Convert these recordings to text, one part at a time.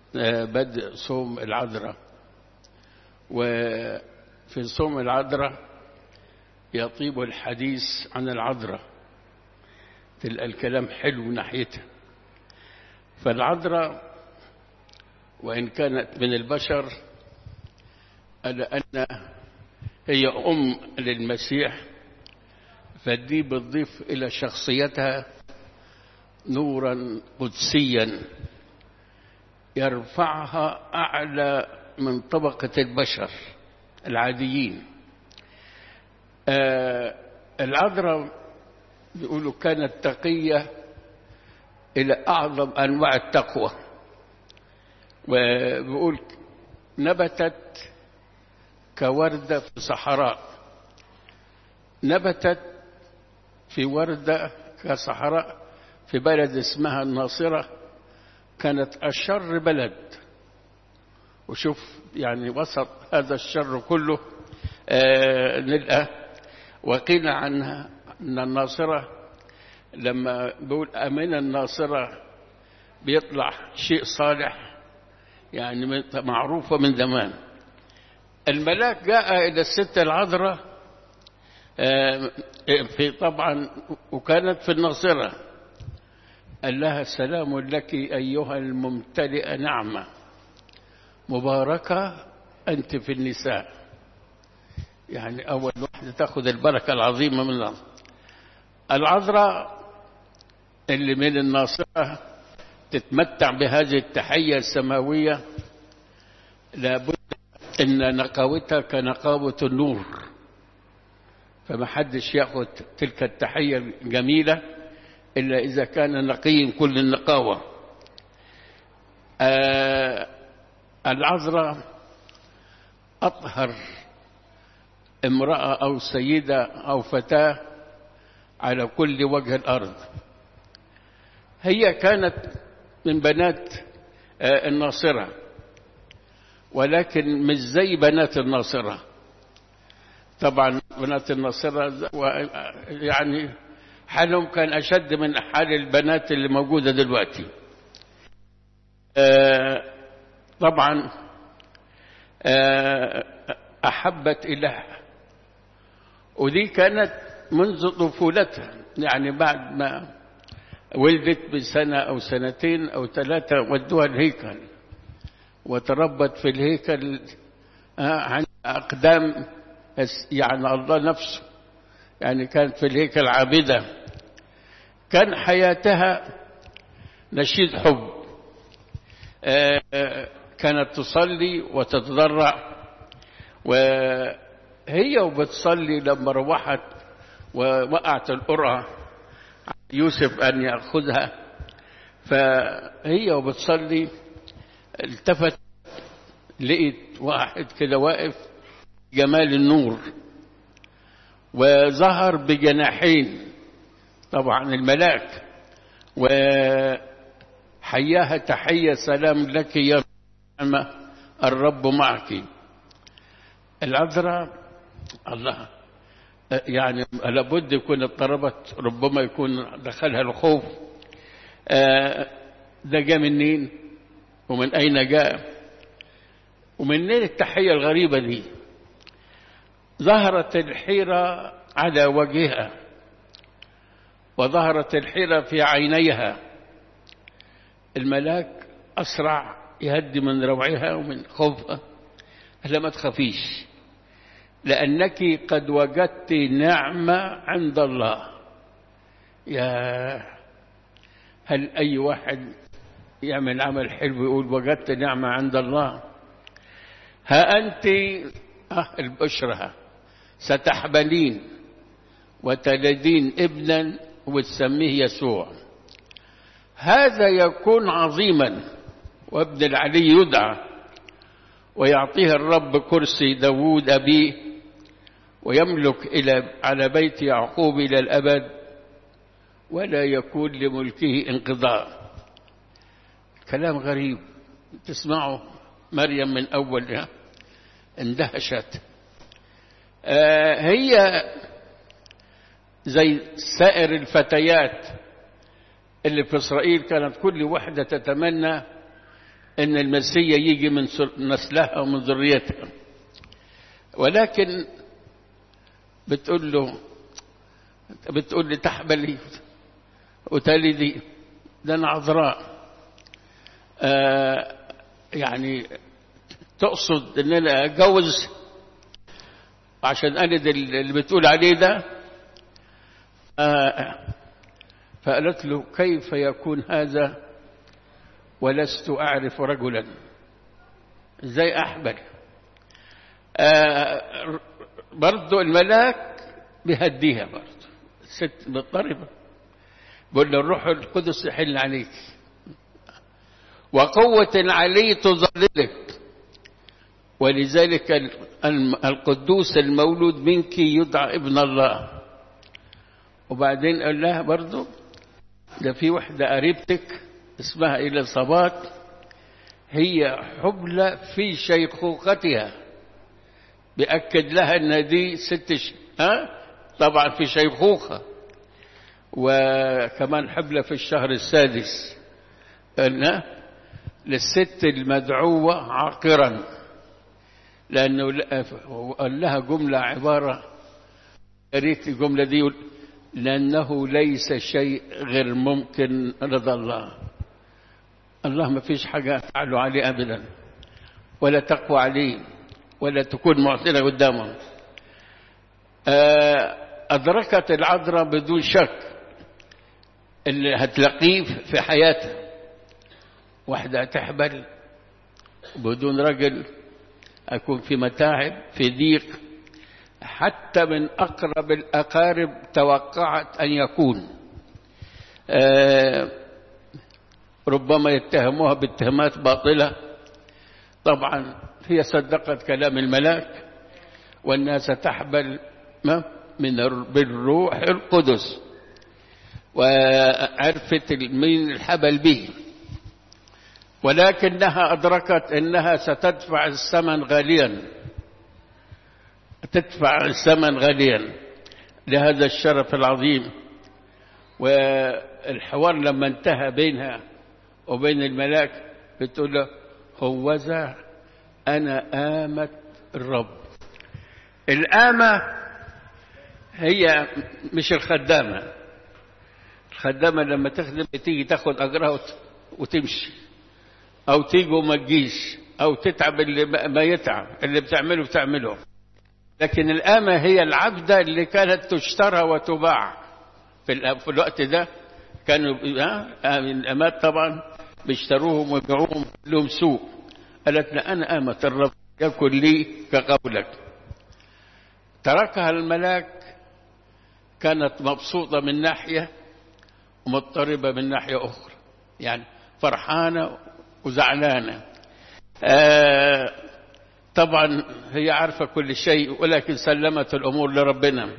بدء صوم العذراء وفي صوم العذراء يطيب الحديث عن العذراء تلقى الكلام حلو ناحيتها فالعذراء وإن كانت من البشر ألا أن هي أم للمسيح فدي بتضيف إلى شخصيتها نورا قدسيا يرفعها أعلى من طبقة البشر العاديين آه العذراء بيقولوا كانت تقية إلى أعظم أنواع التقوى وبيقول نبتت كوردة في صحراء نبتت في وردة كصحراء في بلد اسمها الناصرة كانت أشر بلد وشوف يعني وسط هذا الشر كله آه نلقى وقيل عنها أن الناصرة لما بقول أمين الناصرة بيطلع شيء صالح يعني معروفة من زمان الملاك جاء إلى الست العذراء في طبعا وكانت في الناصرة قال لها سلام لك أيها الممتلئة نعمة مباركة أنت في النساء يعني أول واحدة تأخذ البركة العظيمة من الله العذراء اللي من الناصرة تتمتع بهذه التحية السماوية لابد ان نقاوتها كنقاوة النور فما حدش ياخذ تلك التحية الجميلة إلا إذا كان نقي كل النقاوة آه العذراء أطهر امرأة أو سيدة أو فتاة على كل وجه الأرض هي كانت من بنات آه الناصرة ولكن مش زي بنات الناصرة طبعا بنات الناصرة يعني حالهم كان أشد من حال البنات اللي موجودة دلوقتي آه طبعا آه أحبت إله ودي كانت منذ طفولتها يعني بعد ما ولدت بسنة أو سنتين أو ثلاثة ودوها الهيكل وتربت في الهيكل عن أقدام يعني الله نفسه يعني كانت في الهيكل عابدة كان حياتها نشيد حب كانت تصلي وتتضرع وهي وبتصلي لما روحت ووقعت القرعة يوسف أن يأخذها فهي وبتصلي التفت لقيت واحد كده واقف جمال النور وظهر بجناحين طبعا الملاك وحياها تحية سلام لك يا نعمة الرب معك العذراء الله يعني لابد يكون اضطربت ربما يكون دخلها الخوف ده جاء منين ومن أين جاء ومنين التحية الغريبة دي ظهرت الحيرة على وجهها وظهرت الحيرة في عينيها الملاك أسرع يهدي من روعها ومن خوفها قال ما تخافيش لأنك قد وجدت نعمة عند الله يا هل أي واحد يعمل عمل حلو يقول وجدت نعمة عند الله ها أنت آه البشرة ستحبلين وتلدين ابنا وتسميه يسوع هذا يكون عظيما وابن العلي يدعى ويعطيه الرب كرسي داوود أبيه ويملك إلى على بيت يعقوب إلى الأبد ولا يكون لملكه انقضاء كلام غريب تسمعه مريم من أولها اندهشت آه هي زي سائر الفتيات اللي في إسرائيل كانت كل واحدة تتمنى ان المسيا يجي من نسلها ومن ذريتها ولكن بتقول له بتقول لي تحبلي وتلدي ده انا عذراء آه يعني تقصد ان انا اتجوز عشان الد اللي بتقول عليه ده آه فقالت له كيف يكون هذا ولست اعرف رجلا ازاي احبل آه برضو الملاك بيهديها برضو الست مضطربه بقول له الروح القدس يحل عليك وقوة عليه تظللك ولذلك القدوس المولود منك يدعى ابن الله وبعدين قال لها برضو ده في وحدة قريبتك اسمها إليصابات هي حبلى في شيخوختها بأكد لها ان دي ست ش... ها طبعا في شيخوخة وكمان حبلى في الشهر السادس قلنا للست المدعوة عاقرا لأنه قال لها جملة عبارة قريت الجملة دي لأنه ليس شيء غير ممكن رضا الله الله ما فيش حاجة تعلو عليه أبدا ولا تقوى عليه ولا تكون معطلة قدامه أدركت العذراء بدون شك اللي هتلاقيه في حياتها واحدة تحبل بدون رجل أكون في متاعب في ضيق حتى من أقرب الأقارب توقعت أن يكون آه ربما يتهموها باتهامات باطلة طبعا هي صدقت كلام الملاك والناس تحبل ما من بالروح القدس وعرفت مين الحبل به ولكنها أدركت أنها ستدفع الثمن غاليا تدفع الثمن غاليا لهذا الشرف العظيم والحوار لما انتهى بينها وبين الملاك بتقول له هوذا أنا آمة الرب الآمة هي مش الخدامة الخدامة لما تخدم تيجي تاخد أجرها وتمشي أو تيجي وما تجيش أو تتعب اللي ما يتعب اللي بتعمله بتعمله لكن الآمة هي العبدة اللي كانت تشترى وتباع في, في الوقت ده كانوا الأمات طبعا بيشتروهم ويبيعوهم لهم سوق قالت لا أنا آمة الرب يكن لي كقولك تركها الملاك كانت مبسوطة من ناحية ومضطربة من ناحية أخرى يعني فرحانة وزعلانة آه طبعا هي عارفة كل شيء ولكن سلمت الأمور لربنا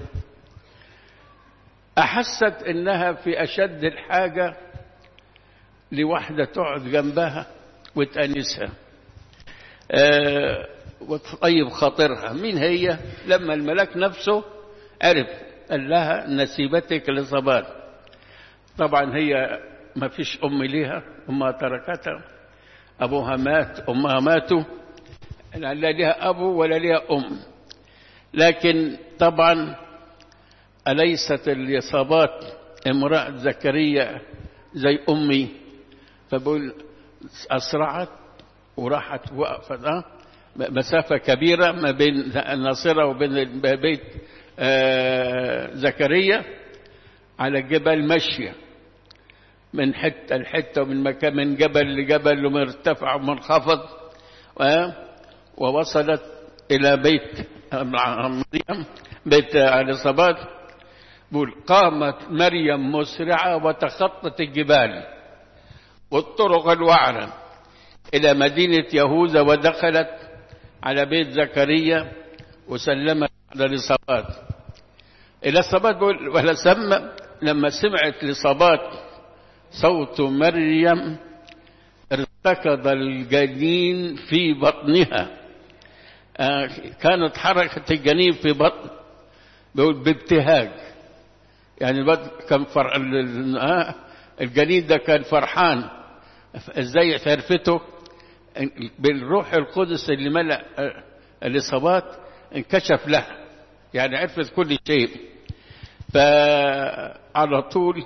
أحست إنها في أشد الحاجة لوحدة تقعد جنبها وتأنسها آه وتطيب خاطرها مين هي لما الملاك نفسه عرف قال لها نسيبتك لصبات طبعا هي ما فيش أم ليها أمها تركتها أبوها مات أمها ماتوا لا لها أبو ولا لها أم لكن طبعا أليست الإصابات امرأة زكريا زي أمي فبقول أسرعت وراحت وقفت أه مسافة كبيرة ما بين الناصرة وبين بيت آه زكريا على جبل مشية من حتة لحتة ومن مكان من جبل لجبل ومرتفع ومنخفض ووصلت إلى بيت مريم بيت اليصابات بقول قامت مريم مسرعة وتخطت الجبال والطرق الوعرة إلى مدينة يهوذا ودخلت على بيت زكريا وسلمت على الإصابات الإصابات بقول ولا سمى لما سمعت الإصابات صوت مريم ارتكض الجنين في بطنها آه كانت حركة الجنين في بطن بقول بابتهاج يعني البطن كان فر... آه الجنين ده كان فرحان ازاي عرفته بالروح القدس اللي ملأ الإصابات انكشف لها يعني عرفت كل شيء فعلى طول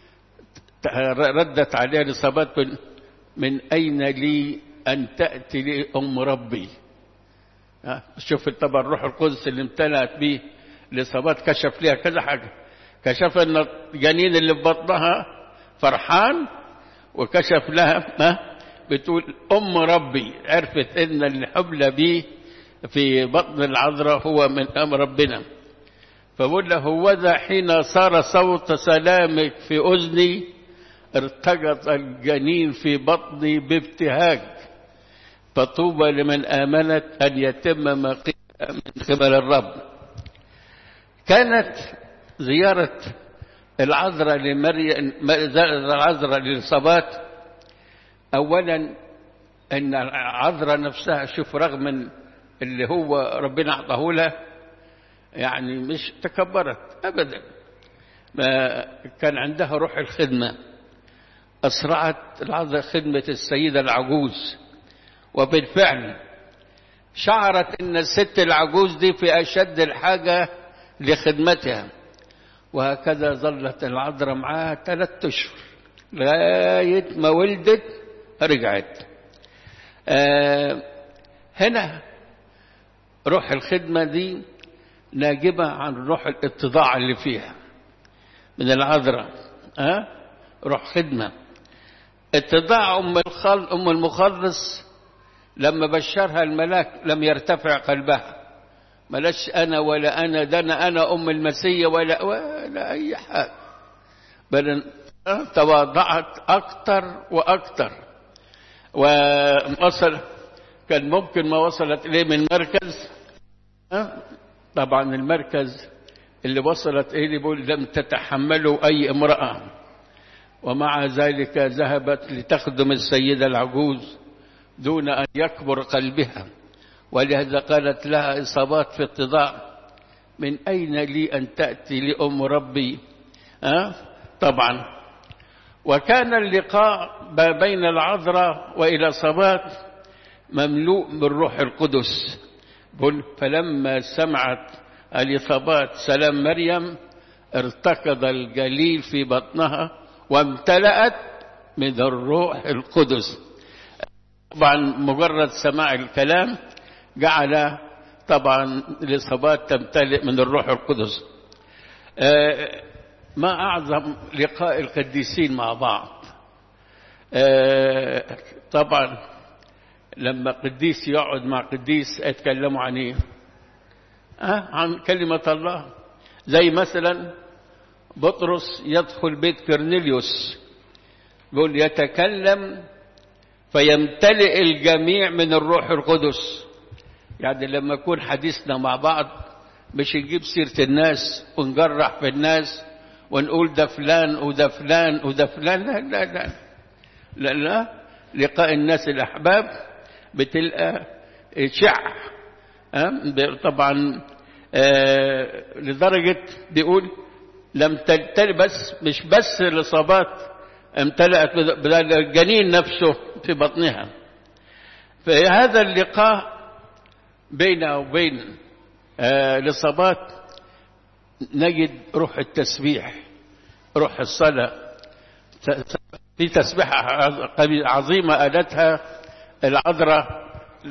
ردت عليها الإصابات من, من أين لي أن تأتي لي أم ربي شوف طبعا الروح القدس اللي امتلأت به الإصابات كشف لها كذا حاجة كشف أن الجنين اللي في بطنها فرحان وكشف لها ما بتقول أم ربي عرفت أن الحبل به في بطن العذراء هو من أمر ربنا فبقول له هوذا حين صار صوت سلامك في أذني ارتجط الجنين في بطني بابتهاج فطوبى لمن آمنت أن يتم ما قيل من قبل الرب كانت زيارة العذراء لمريم العذراء للصبات أولا أن العذراء نفسها شوف رغم اللي هو ربنا أعطاه لها يعني مش تكبرت أبدا ما كان عندها روح الخدمة أسرعت العذراء خدمة السيدة العجوز وبالفعل شعرت أن الست العجوز دي في أشد الحاجة لخدمتها وهكذا ظلت العذراء معاها ثلاثة أشهر لغاية ما ولدت رجعت آه هنا روح الخدمة دي ناجبة عن روح الاتضاع اللي فيها من العذراء أه؟ روح خدمة اتضاع أم, الخل... أم المخلص لما بشرها الملاك لم يرتفع قلبها ملاش أنا ولا أنا ده أنا أنا أم المسيح ولا ولا أي حاجة بل تواضعت أكثر وأكثر ووصل كان ممكن ما وصلت إليه من مركز طبعا المركز اللي وصلت إليه بيقول لم تتحمله أي امرأة ومع ذلك ذهبت لتخدم السيدة العجوز دون أن يكبر قلبها ولهذا قالت لها إصابات في اتضاع من أين لي أن تأتي لأم ربي أه؟ طبعا وكان اللقاء بين العذراء وإلى صبات مملوء بالروح القدس فلما سمعت الإصابات سلام مريم ارتكض الجليل في بطنها وامتلأت من الروح القدس طبعا مجرد سماع الكلام جعل طبعا الإصابات تمتلئ من الروح القدس ما أعظم لقاء القديسين مع بعض طبعا لما قديس يقعد مع قديس يتكلموا عن ايه أه؟ عن كلمة الله زي مثلا بطرس يدخل بيت كرنيليوس يقول يتكلم فيمتلئ الجميع من الروح القدس يعني لما يكون حديثنا مع بعض مش نجيب سيرة الناس ونجرح في الناس ونقول ده فلان وده فلان وده فلان لا لا لا لا, لا. لقاء الناس الأحباب بتلقى شع طبعا آه لدرجة بيقول لم تلتل بس مش بس الإصابات امتلأت الجنين نفسه في بطنها في هذا اللقاء بينه وبين آه الإصابات نجد روح التسبيح روح الصلاة في تسبيحة عظيمة قالتها العذراء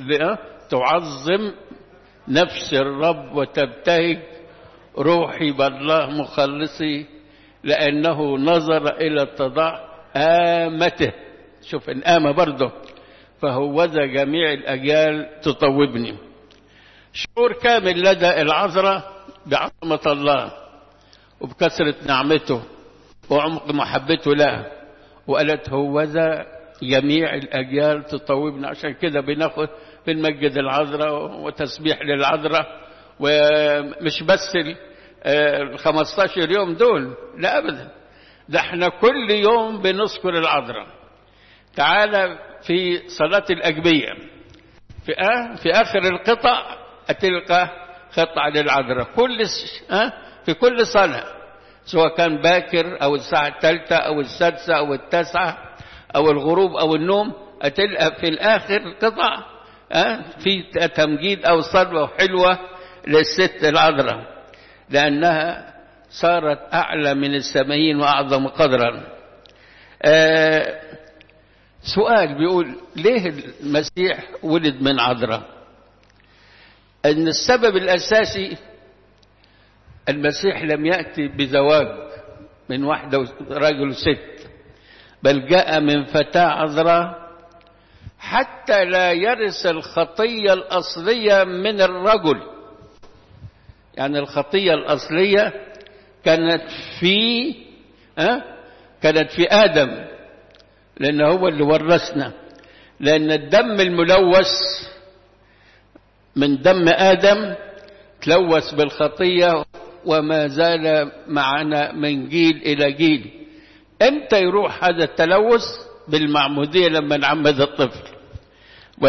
تعظم نفس الرب وتبتهج روحي بالله مخلصي لأنه نظر إلى اتضاع آمته شوف الآمة برضه فهوذا جميع الأجيال تطوبني شعور كامل لدى العذراء بعظمة الله وبكثرة نعمته وعمق محبته له وقالت هوذا جميع الأجيال تطوبنا عشان كده بناخد بنمجد العذراء وتسبيح للعذراء ومش بس ال 15 يوم دول لا أبدا ده احنا كل يوم بنذكر العذراء تعالى في صلاة الأجبية في, آه في آخر القطع تلقى قطع للعذراء كل آه في كل صلاة سواء كان باكر أو الساعة الثالثة أو السادسة أو التاسعة أو الغروب أو النوم هتلقى في الآخر قطع أه؟ في تمجيد أو صلوة حلوة للست العذراء لأنها صارت أعلى من السمايين وأعظم قدرا أه سؤال بيقول ليه المسيح ولد من عذراء أن السبب الأساسي المسيح لم يأتي بزواج من واحدة راجل وست بل جاء من فتاة عذراء حتى لا يرث الخطية الأصلية من الرجل يعني الخطية الأصلية كانت في أه؟ كانت في آدم لأن هو اللي ورثنا لأن الدم الملوث من دم آدم تلوث بالخطية وما زال معنا من جيل إلى جيل امتى يروح هذا التلوث بالمعمودية لما نعمد الطفل و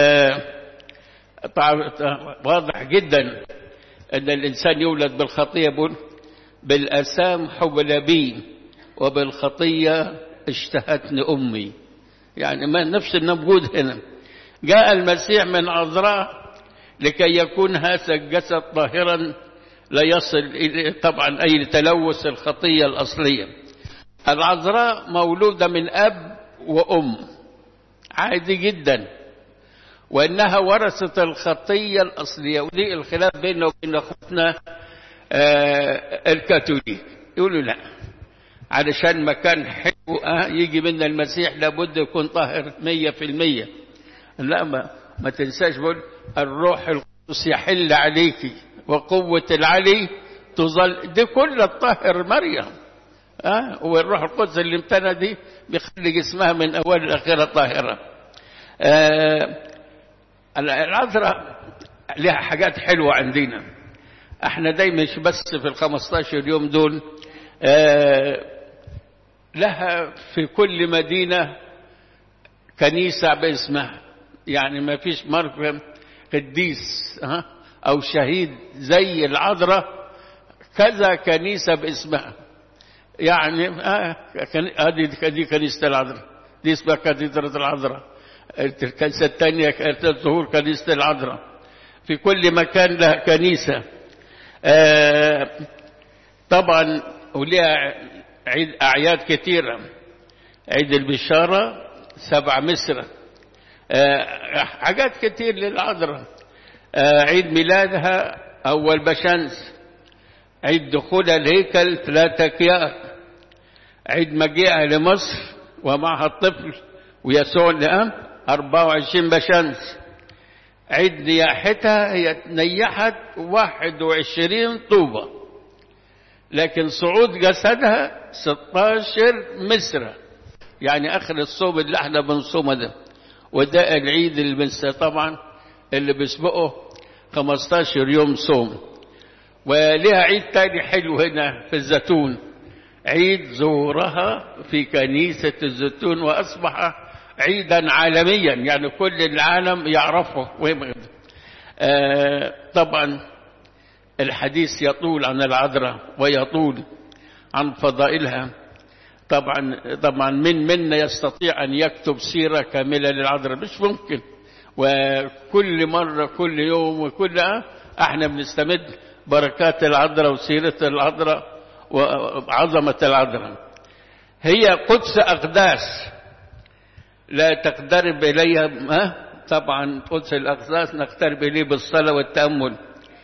واضح جدا أن الإنسان يولد بالخطية بقول بالأسام حبل بي وبالخطية اشتهتني أمي يعني ما نفس الموجود هنا جاء المسيح من عذراء لكي يكون هذا الجسد طاهرا لا يصل إلى طبعا أي تلوث الخطية الأصلية العذراء مولودة من أب وأم عادي جدا وإنها ورثت الخطية الأصلية ودي الخلاف بيننا وبين أخوتنا آه الكاثوليك يقولوا لا علشان مكان حلو آه يجي من المسيح لابد يكون طاهر مية في المية لا ما, ما تنساش بقول الروح القدس يحل عليك وقوة العلي تظل دي كل الطاهر مريم آه والروح القدس اللي امتنى دي بيخلي جسمها من أول لآخرة طاهرة آه العذراء لها حاجات حلوة عندنا احنا دايما مش بس في ال 15 يوم دول آه لها في كل مدينة كنيسة باسمها يعني ما فيش مرة قديس ها أو شهيد زي العذراء كذا كنيسة باسمها يعني آه هذه دي كنيسة العذراء دي اسمها كاتدرة العذراء الكنيسة الثانية كانت ظهور كنيسة العذراء في كل مكان لها كنيسة آه طبعا ولها عيد أعياد كثيرة عيد البشارة سبع مصر آه حاجات كتير للعذراء آه عيد ميلادها أول بشمس عيد دخولها الهيكل ثلاثة أكياس عيد مجيئها لمصر ومعها الطفل ويسوع الأم 24 بشمس عيد نياحتها هي نيحت 21 طوبة لكن صعود جسدها 16 مسرة يعني آخر الصوم اللي احنا بنصومه ده وده العيد اللي طبعا اللي بيسبقه 15 يوم صوم ولها عيد تاني حلو هنا في الزيتون عيد ظهورها في كنيسة الزيتون وأصبح عيدا عالميا يعني كل العالم يعرفه آه طبعا الحديث يطول عن العذراء ويطول عن فضائلها طبعا طبعا من منا يستطيع ان يكتب سيره كامله للعذراء مش ممكن وكل مره كل يوم وكل احنا بنستمد بركات العذراء وسيره العذراء وعظمه العذراء هي قدس اقداس لا تقترب اليها ما طبعا قدس الاقداس نقترب اليه بالصلاه والتامل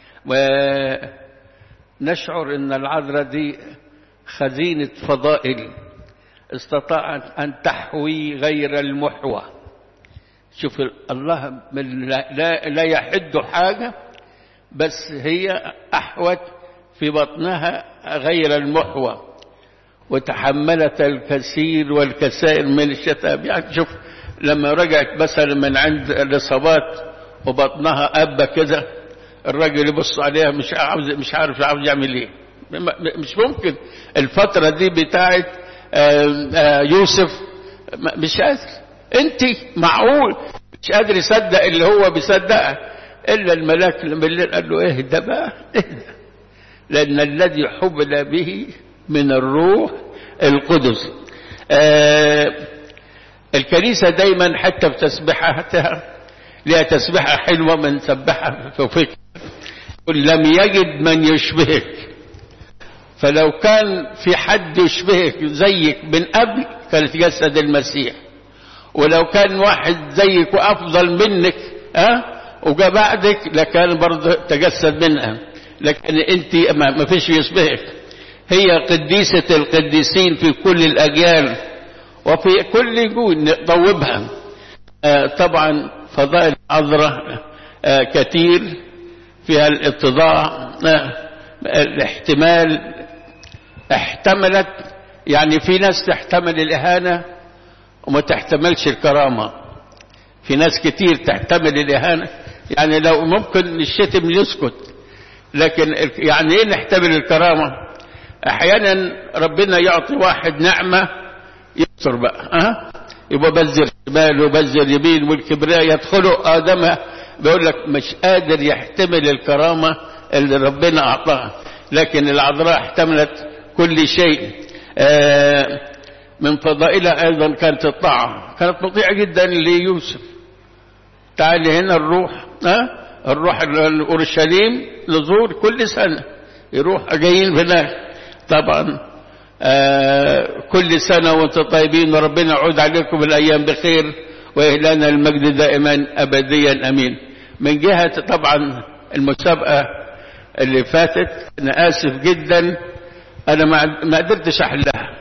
ونشعر ان العذراء دي خزينه فضائل استطاعت أن تحوي غير المحوى شوف الله لا, لا يحد حاجة بس هي أحوت في بطنها غير المحوى وتحملت الكثير والكسائر من الشتاب يعني شوف لما رجعت مثلا من عند الإصابات وبطنها أبا كده الراجل يبص عليها مش عاوز مش عارف عاوز يعمل ايه مش ممكن الفترة دي بتاعت آآ آآ يوسف مش قادر انت معقول مش قادر يصدق اللي هو بيصدقها الا الملاك اللي بالليل قال له اهدى بقى اهدى لان الذي حبل به من الروح القدس الكنيسة دايما حتى بتسبيحاتها لها تسبيحة حلوة من سبحها في فكر لم يجد من يشبهك فلو كان في حد يشبهك زيك من قبل كان يتجسد المسيح ولو كان واحد زيك وافضل منك ها أه؟ وجا بعدك لكان برضه تجسد منها لكن انت ما فيش يشبهك هي قديسة القديسين في كل الأجيال وفي كل جود نطوبها آه طبعا فضائل عذراء آه كثير فيها الاتضاع آه الاحتمال احتملت يعني في ناس تحتمل الإهانة وما تحتملش الكرامة في ناس كتير تحتمل الإهانة يعني لو ممكن الشتم يسكت لكن يعني ايه نحتمل الكرامة احيانا ربنا يعطي واحد نعمة يستر بقى ها يبقى بذر شمال وبذر يمين والكبرياء يدخلوا آدم بيقول لك مش قادر يحتمل الكرامة اللي ربنا أعطاها لكن العذراء احتملت كل شيء آه من فضائلها أيضا كانت الطاعة كانت مطيعة جدا ليوسف تعالي هنا الروح ها الروح اورشليم لزور كل سنه يروح جايين هناك طبعا آه كل سنه وانتم طيبين وربنا يعود عليكم الايام بخير واهلنا المجد دائما ابديا امين من جهه طبعا المسابقه اللي فاتت انا اسف جدا انا ما قدرتش احلها